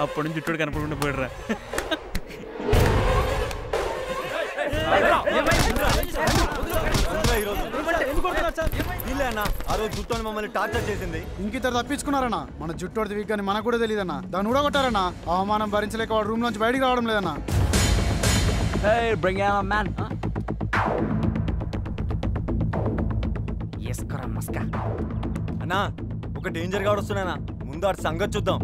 అప్పటి నుంచి చుట్టూ కనపడకుండా పోయిడరా వీళ్ళే అన్న ఆ రోజు జుట్టుని మమ్మల్ని టార్చర్ చేసింది ఇంకిద్దరు తప్పించుకున్నారన్నా మన జుట్టు వీక్ అని మనకు కూడా తెలియదన్నా దాన్ని కూడా కొట్టారన్నా అవమానం భరించలేక వాడు రూమ్ నుంచి బయటికి రావడం లేదన్నా Hey, bring out a man. Huh? Yes, kara maska. అన్నా ఒక డేంజర్ గా వస్తున్నానా ముందు ఆడి సంగతి చూద్దాం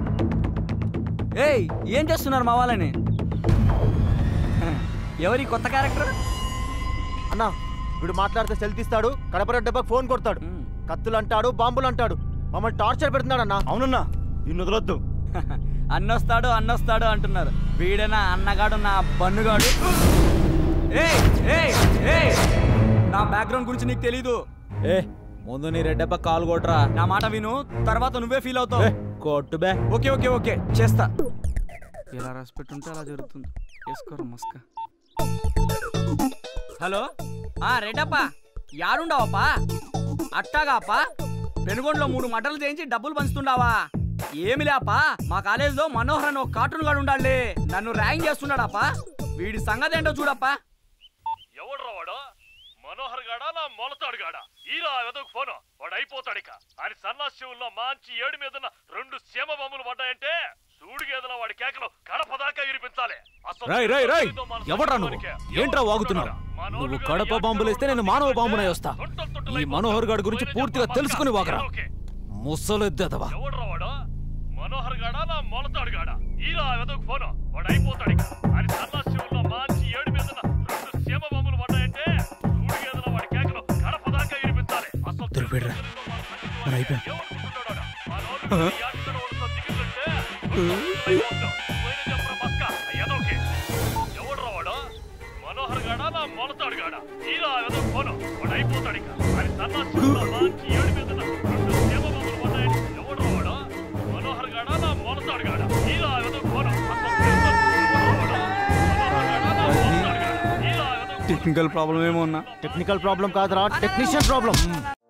ఏయ్ ఏం చేస్తున్నారు మా వాళ్ళని ఎవరి కొత్త క్యారెక్టర్ అన్నా వీడు మాట్లాడితే సెల్ తీస్తాడు కడపర డబ్బాకి ఫోన్ కొడతాడు కత్తులు అంటాడు బాంబులు అంటాడు మమ్మల్ని టార్చర్ పెడుతున్నాడు అన్న అవునన్నా దీన్ని వదలొద్దు అన్నొస్తాడు అన్నొస్తాడు అంటున్నారు వీడేనా అన్నగాడు నా బన్నుగాడు ఏయ్ ఏయ్ ఏయ్ నా బ్యాక్గ్రౌండ్ గురించి నీకు తెలీదు ఏ ముందు నీ రెడ్డప్ప కాలు కొట్రా నా మాట విను తర్వాత నువ్వే ఫీల్ అవుతావు కొట్టు బే ఓకే ఓకే ఓకే చేస్తా ఎలా రాసి పెట్టుంటే అలా జరుగుతుంది వేసుకోరు మస్క హలో ఆ రెడ్డప్ప యారుండవప్పా అట్టాగాపా పెనుగొండలో మూడు మటలు చేయించి డబ్బులు పంచుతుండావా ఏమి లేపా మా కాలేజీలో మనోహర్ అని ఒక కార్టూన్ గాడు ఉండాలి నన్ను ర్యాంక్ చేస్తున్నాడాపా వీడి సంగతి ఏంటో చూడప్పా ఎవడ్రా వాడు మనోహర్ గాడా నా మొలతాడు గాడా ఈరా వెదకు ఫోను వాడు అయిపోతాడు ఇక ఆయన సన్నాశివుల్లో మంచి ఏడు మీదున్న రెండు సీమ బొమ్మలు పడ్డాయంటే సూడిగేదల వాడి కేకలు కడప దాకా వినిపించాలి అసలు రై రై రై ఏదో మన ఎవడ్రా నువ్వు సంగతిలోనికే. ఏంట్రా వాగుతున్నావు నువ్వు కడప బాంబులేస్తే నేను మానవ బాంబునై వస్తా ఈ మనోహర్ గాడి గురించి పూర్తిగా తెలుసుకుని వాకరా ముసలెద్దదవా ఎవడ్రా వాడు మనోహర్ గాడా నా మొలతాడు గాడా ఈరా వెదకు ఫోను వాడు అయిపోతాడు ఇక ఆయన సన్నాశివుల్లో మంచి ఏడు మీదున్న రెండు సీమ బొమ్మలు పడ్డాయంటే సూడిగేదల వాడి కేకలు కడప దాకా వినిపించాలి అసలు దొరికిపోయాడురా. మన అయిపోయాం మనోహర్ గాడా నా మొలతాడు గాడా ఈరా ఏదో ఫోను వాడు అయిపోతాడు ఇక ఆయన సన్నాశివుల్లో మంచి ఏడు మీద రెండు సేవ బొమ్మలు పడ్డాయంటే ఎవడ్రా వాడు మనోహర్ గాడా నా మొలతాడు గాడా ఈరా ఏదో ఫోను అసలు ఎవడ్రా వాడు? మనోహర్ గాడా నా మొలతాడు గాడా ఈరా ఏదో టెక్నికల్ ప్రాబ్లం ఏమో ఉన్నా టెక్నికల్ ప్రాబ్లం కాదురా టెక్నీషియన్ ప్రాబ్లం